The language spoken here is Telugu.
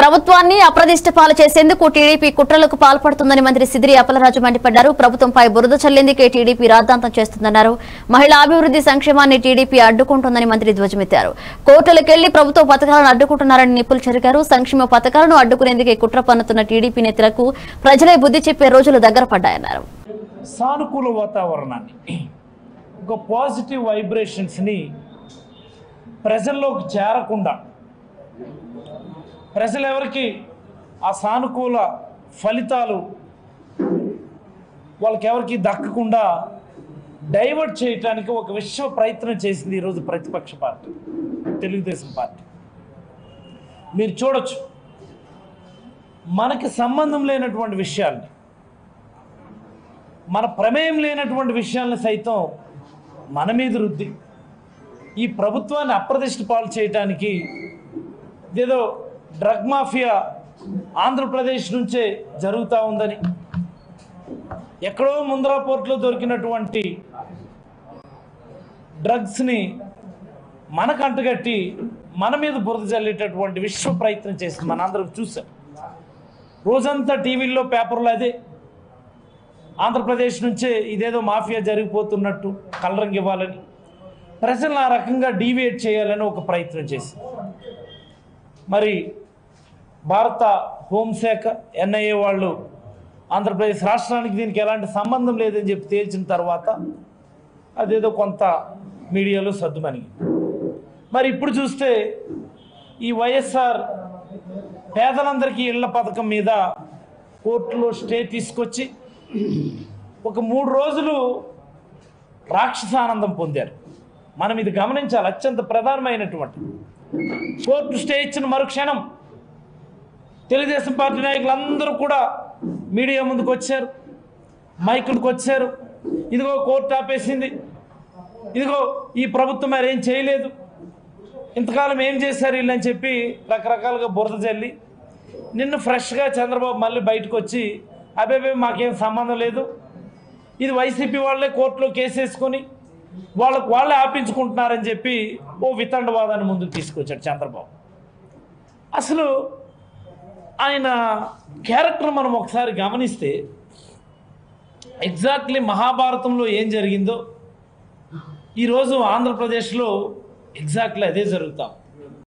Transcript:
ప్రభుత్వాన్ని అప్రదిష్ట పాలు చేసేందుకు టీడీపీ కుట్రలకు పాల్పడుతుందని మంత్రి సిదిరి అప్పలరాజు మండిపడ్డారు ప్రభుత్వంపై బురద చల్లేందుకే టీడీపీ రాద్ధాంతం చేస్తుందన్నారు మహిళా అభివృద్ధి సంక్షేమాన్ని టీడీపీ అడ్డుకుంటోందని మంత్రి ధ్వజమెత్తారు కోర్టులకెళ్లి ప్రభుత్వ పథకాలను అడ్డుకుంటున్నారని నిప్పులు చెరిగారు సంక్షేమ పథకాలను అడ్డుకునేందుకే కుట్ర పన్నుతున్న టీడీపీ నేతలకు ప్రజలే బుద్ధి చెప్పే రోజులు దగ్గర పడ్డాయన్నారు సానుకూల వాతావరణాన్ని ఒక పాజిటివ్ వైబ్రేషన్స్ని ప్రజల్లోకి చేరకుండా ప్రజలు ఎవరికి ఆ సానుకూల ఫలితాలు వాళ్ళకి ఎవరికి దక్కకుండా డైవర్ట్ చేయటానికి ఒక విశ్వ ప్రయత్నం చేసింది ఈరోజు ప్రతిపక్ష పార్టీ తెలుగుదేశం పార్టీ మీరు చూడొచ్చు మనకి సంబంధం లేనటువంటి విషయాల్ని మన ప్రమేయం లేనటువంటి విషయాలను సైతం మన మీద రుద్ది ఈ ప్రభుత్వాన్ని అప్రదిష్ట పాలు చేయటానికి ఏదో డ్రగ్ మాఫియా ఆంధ్రప్రదేశ్ నుంచే జరుగుతూ ఉందని ఎక్కడో ముందరా పోర్ట్లో దొరికినటువంటి డ్రగ్స్ని మనకు అంటగట్టి మన మీద బురద జల్లేటటువంటి విశ్వ ప్రయత్నం చేసింది మనందరం చూసాం రోజంతా టీవీల్లో పేపర్లో అదే ఆంధ్రప్రదేశ్ నుంచే ఇదేదో మాఫియా జరిగిపోతున్నట్టు కలరంగి ఇవ్వాలని ప్రజలను ఆ రకంగా డీవియేట్ చేయాలని ఒక ప్రయత్నం చేసింది మరి భారత హోంశాఖ ఎన్ఐఏ వాళ్ళు ఆంధ్రప్రదేశ్ రాష్ట్రానికి దీనికి ఎలాంటి సంబంధం లేదని చెప్పి తేల్చిన తర్వాత అదేదో కొంత మీడియాలో సర్దుమని మరి ఇప్పుడు చూస్తే ఈ వైఎస్ఆర్ పేదలందరికీ ఇళ్ల పథకం మీద కోర్టులో స్టే తీసుకొచ్చి ఒక మూడు రోజులు రాక్షసానందం పొందారు మనం ఇది గమనించాలి అత్యంత ప్రధానమైనటువంటి కోర్టు స్టే ఇచ్చిన మరుక్షణం తెలుగుదేశం పార్టీ నాయకులందరూ కూడా మీడియా ముందుకు వచ్చారు మైకులకు వచ్చారు ఇదిగో కోర్టు ఆపేసింది ఇదిగో ఈ ప్రభుత్వం మరి ఏం చేయలేదు ఇంతకాలం ఏం చేశారు వీళ్ళని చెప్పి రకరకాలుగా బురద జల్లి నిన్ను ఫ్రెష్గా చంద్రబాబు మళ్ళీ బయటకు వచ్చి అబేబే మాకేం సంబంధం లేదు ఇది వైసీపీ వాళ్ళే కోర్టులో కేసు వేసుకొని వాళ్ళకు వాళ్ళే ఆపించుకుంటున్నారని చెప్పి ఓ వితండవాదాన్ని ముందుకు తీసుకొచ్చాడు చంద్రబాబు అసలు ఆయన క్యారెక్టర్ మనం ఒకసారి గమనిస్తే ఎగ్జాక్ట్లీ మహాభారతంలో ఏం జరిగిందో ఈరోజు ఆంధ్రప్రదేశ్లో ఎగ్జాక్ట్లీ అదే జరుగుతాం